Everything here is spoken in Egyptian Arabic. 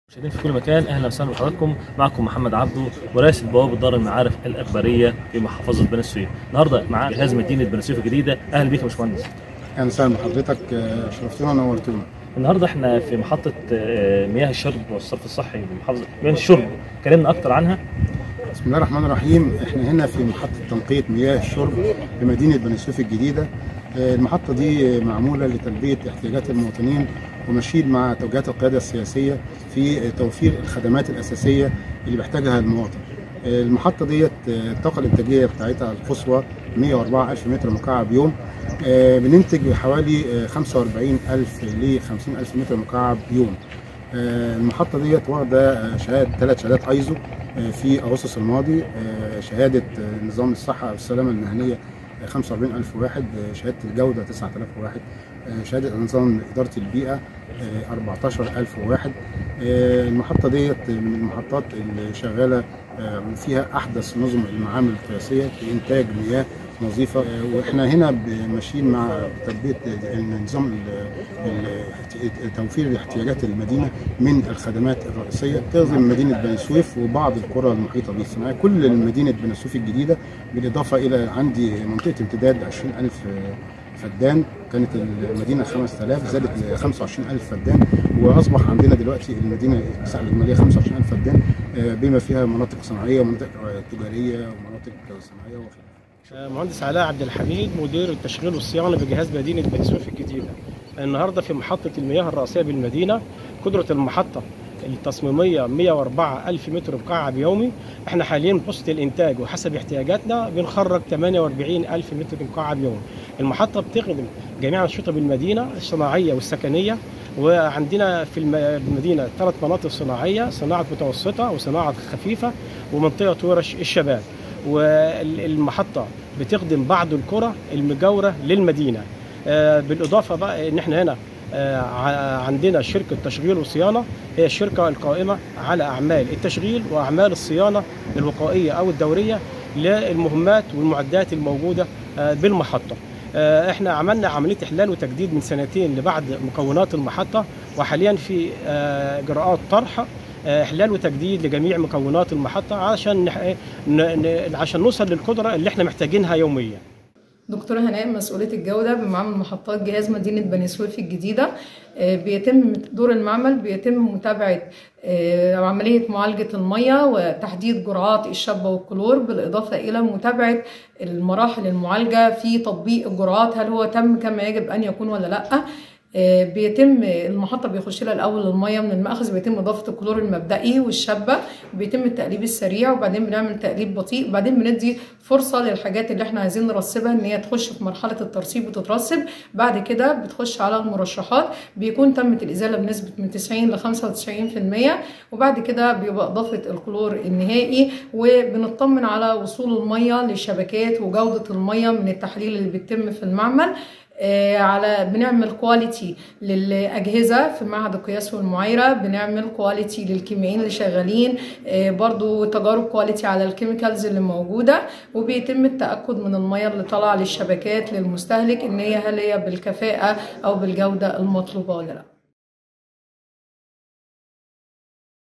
مشاهدين في كل مكان اهلا وسهلا بحضراتكم معكم محمد عبده ورئيس بوابه دار المعارف الاخباريه في محافظه بني سويف النهارده مع جهاز مدينه بني سويف الجديده اهلا بيك يا باشمهندس اهلا وسهلا بحضرتك آه، شرفتونا ونورتونا النهارده احنا في محطه آه، مياه الشرب والصرف الصحي بمحافظه مياه الشرب كلمنا اكتر عنها بسم الله الرحمن الرحيم احنا هنا في محطه تنقيه مياه الشرب بمدينه بني سويف الجديده آه، المحطه دي معموله لتلبيه احتياجات المواطنين ومشيد مع توجيهات القياده السياسيه في توفير الخدمات الاساسيه اللي بيحتاجها المواطن آه، المحطه ديت آه، الطاقه الانتاجيه بتاعتها القصوى 104 الف متر مكعب يوم آه، بننتج حوالي آه، 45 الف ل 50 الف متر مكعب يوم آه، المحطه ديت واخده آه، شهاده ثلاث شهادات ايزو آه، في اغسطس الماضي آه، شهاده آه، نظام الصحه والسلامه المهنيه آه، 45001 آه، شهاده الجوده 9001 آه، شهاده نظام اداره البيئه آه، 14001 آه، المحطه ديت من المحطات اللي شغاله آه، فيها احدث نظم المعامل القياسيه في انتاج مياه نظيفه آه، واحنا هنا ماشيين مع تلبيه النظام ال- ال- توفير احتياجات المدينه من الخدمات الرئيسيه تخدم مدينه بني سويف وبعض القرى المحيطه بها الصناعيه كل مدينه بني سويف الجديده بالاضافه الى عندي منطقه امتداد 20000 فدان كانت المدينه 5000 زادت ل 25000 فدان واصبح عندنا دلوقتي المدينه المساحه الاجماليه 25000 فدان آه، بما فيها مناطق صناعيه ومناطق آه، تجاريه ومناطق صناعيه وخلافه مهندس علاء عبد الحميد مدير التشغيل والصيانه بجهاز مدينه بني سويف الجديده. النهارده في محطه المياه الرئيسيه بالمدينه قدره المحطه التصميميه 104 ألف متر مكعب يومي احنا حاليا بوسط الانتاج وحسب احتياجاتنا بنخرج 48 ألف متر مكعب يومي المحطه بتخدم جميع انشطه بالمدينه الصناعيه والسكنيه وعندنا في الم- المدينه ثلاث مناطق صناعيه صناعه متوسطه وصناعه خفيفه ومنطقه ورش الشباب والمحطه بتخدم بعض القرى المجاوره للمدينه آه، بالاضافه بقى ان احنا هنا آه، ع- عندنا شركه تشغيل وصيانه هي الشركه القائمه على اعمال التشغيل واعمال الصيانه الوقائيه او الدوريه للمهمات والمعدات الموجوده آه، بالمحطه آه، احنا عملنا عمليه احلال وتجديد من سنتين لبعض مكونات المحطه وحاليا في آه، اجراءات طرح آه، احلال وتجديد لجميع مكونات المحطه عشان نح- ن- ن- عشان نوصل للقدره اللي احنا محتاجينها يوميا دكتورة هناء مسؤولية الجودة بمعمل محطات جهاز مدينة بني سويف الجديدة آه، بيتم دور المعمل بيتم متابعة آه، عملية معالجة المية وتحديد جرعات الشابة والكلور بالإضافة إلى متابعة المراحل المعالجة في تطبيق الجرعات هل هو تم كما يجب أن يكون ولا لأ آه، بيتم المحطة بيخش لها الأول المية من المأخذ بيتم إضافة الكلور المبدئي والشابة بيتم التقليب السريع وبعدين بنعمل تقليب بطيء وبعدين بندي فرصة للحاجات اللي احنا عايزين نرسبها ان هي تخش في مرحلة الترسيب وتترسب بعد كده بتخش على المرشحات بيكون تمت الإزالة بنسبة من 90 ل 95% وبعد كده بيبقى إضافة الكلور النهائي وبنطمن على وصول المية للشبكات وجودة المية من التحليل اللي بيتم في المعمل آه، على بنعمل كواليتي للاجهزه في معهد القياس والمعايره بنعمل كواليتي للكيميائيين اللي شغالين آه، برضو تجارب كواليتي على الكيميكالز اللي موجوده وبيتم التاكد من الميه اللي طالعه للشبكات للمستهلك ان هي هل هي بالكفاءه او بالجوده المطلوبه ولا لا